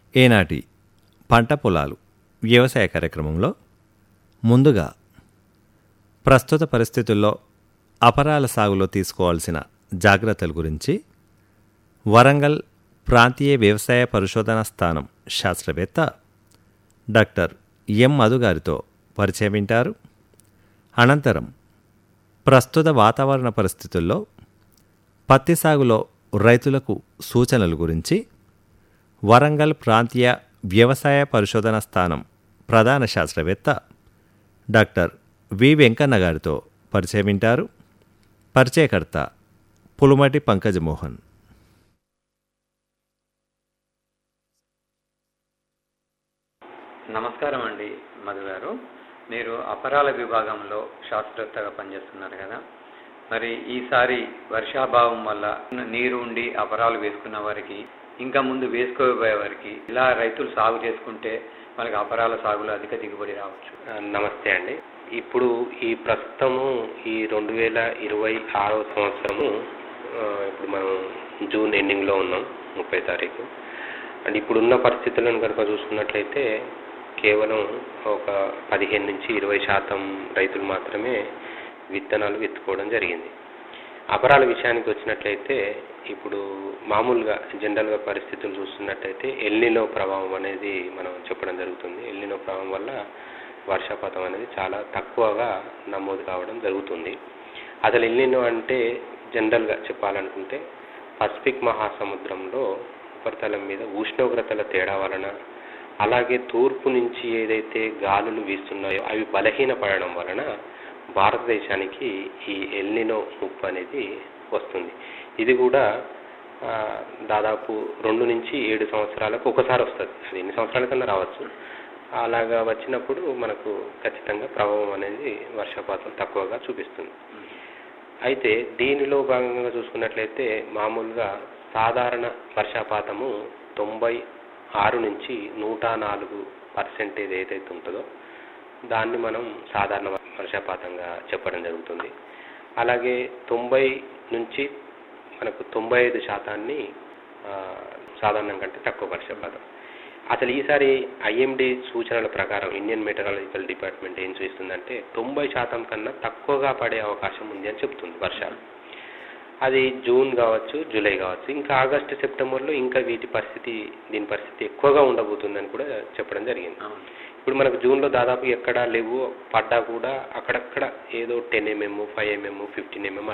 ఈనాటి పంట పొలాలు వ్యవసాయ కార్యక్రమంలో ముందుగా ప్రస్తుత పరిస్థితుల్లో అపరాల సాగులో తీసుకోవాల్సిన జాగ్రత్తల గురించి వరంగల్ ప్రాంతీయ వ్యవసాయ పరిశోధనా స్థానం శాస్త్రవేత్త డాక్టర్ ఎం మధు గారితో పరిచయం వింటారు అనంతరం ప్రస్తుత వాతావరణ పరిస్థితుల్లో పత్తి సాగులో రైతులకు సూచనల గురించి వరంగల్ ప్రాంతీయ వ్యవసాయ పరిశోధన స్థానం ప్రధాన శాస్త్రవేత్త డాక్టర్ వి వెంకన్న గారితో పరిచయం వింటారు పరిచయకర్త పులుమటి పంకజమోహన్ నమస్కారం అండి మధు గారు మీరు అపరాల విభాగంలో శాస్త్రవేత్తగా పనిచేస్తున్నారు కదా మరి ఈసారి వర్షాభావం వల్ల నీరు ఉండి అపరాలు వేసుకున్న వారికి ఇంకా ముందు వేసుకోబోయే వారికి ఇలా రైతులు సాగు చేసుకుంటే మనకి అపరాల సాగులో అధిక దిగుబడి రావచ్చు ఆ, నమస్తే అండి ఇప్పుడు ఈ ప్రస్తుతము ఈ రెండు వేల ఇరవై ఆరవ సంవత్సరము ఆ, ఇప్పుడు మనం జూన్ ఎండింగ్లో ఉన్నాం ముప్పై తారీఖు అండ్ ఇప్పుడున్న పరిస్థితులను కనుక చూసుకున్నట్లయితే కేవలం ఒక పదిహేను నుంచి ఇరవై శాతం రైతులు మాత్రమే విత్తనాలు విత్తుకోవడం జరిగింది అపరాల విషయానికి వచ్చినట్లయితే ఇప్పుడు మామూలుగా జనరల్గా పరిస్థితులు చూస్తున్నట్టయితే ఎల్నినో ప్రభావం అనేది మనం చెప్పడం జరుగుతుంది ఎల్నినో ప్రభావం వల్ల వర్షపాతం అనేది చాలా తక్కువగా నమోదు కావడం జరుగుతుంది అసలు ఎల్నినో అంటే జనరల్గా చెప్పాలనుకుంటే పసిఫిక్ మహాసముద్రంలో ఉపరితలం మీద ఉష్ణోగ్రతల తేడా వలన అలాగే తూర్పు నుంచి ఏదైతే గాలులు వీస్తున్నాయో అవి బలహీనపడడం వలన భారతదేశానికి ఈ ఎల్నినో ముప్పు అనేది వస్తుంది ఇది కూడా ఆ, దాదాపు రెండు నుంచి ఏడు సంవత్సరాలకు ఒకసారి వస్తుంది అది ఎన్ని సంవత్సరాల కన్నా రావచ్చు అలాగా వచ్చినప్పుడు మనకు ఖచ్చితంగా ప్రభావం అనేది వర్షపాతం తక్కువగా చూపిస్తుంది అయితే దీనిలో భాగంగా చూసుకున్నట్లయితే మామూలుగా సాధారణ వర్షపాతము తొంభై ఆరు నుంచి నూట నాలుగు పర్సెంటేజ్ ఏదైతే ఉంటుందో దాన్ని మనం సాధారణ వర్షపాతంగా చెప్పడం జరుగుతుంది అలాగే తొంభై నుంచి మనకు తొంభై ఐదు శాతాన్ని ఆ, సాధారణం కంటే తక్కువ వర్షపాతం అసలు ఈసారి ఐఎండి సూచనల ప్రకారం ఇండియన్ మెటరాలజికల్ డిపార్ట్మెంట్ ఏం చూస్తుందంటే తొంభై శాతం కన్నా తక్కువగా పడే అవకాశం ఉంది అని చెప్తుంది వర్షాలు అది జూన్ కావచ్చు జూలై కావచ్చు ఇంకా ఆగస్టు సెప్టెంబర్లో ఇంకా వీటి పరిస్థితి దీని పరిస్థితి ఎక్కువగా ఉండబోతుందని కూడా చెప్పడం జరిగింది అవును ఇప్పుడు మనకు జూన్లో దాదాపు ఎక్కడా లేవు పడ్డా కూడా అక్కడక్కడ ఏదో ten mm five mm fifteen MM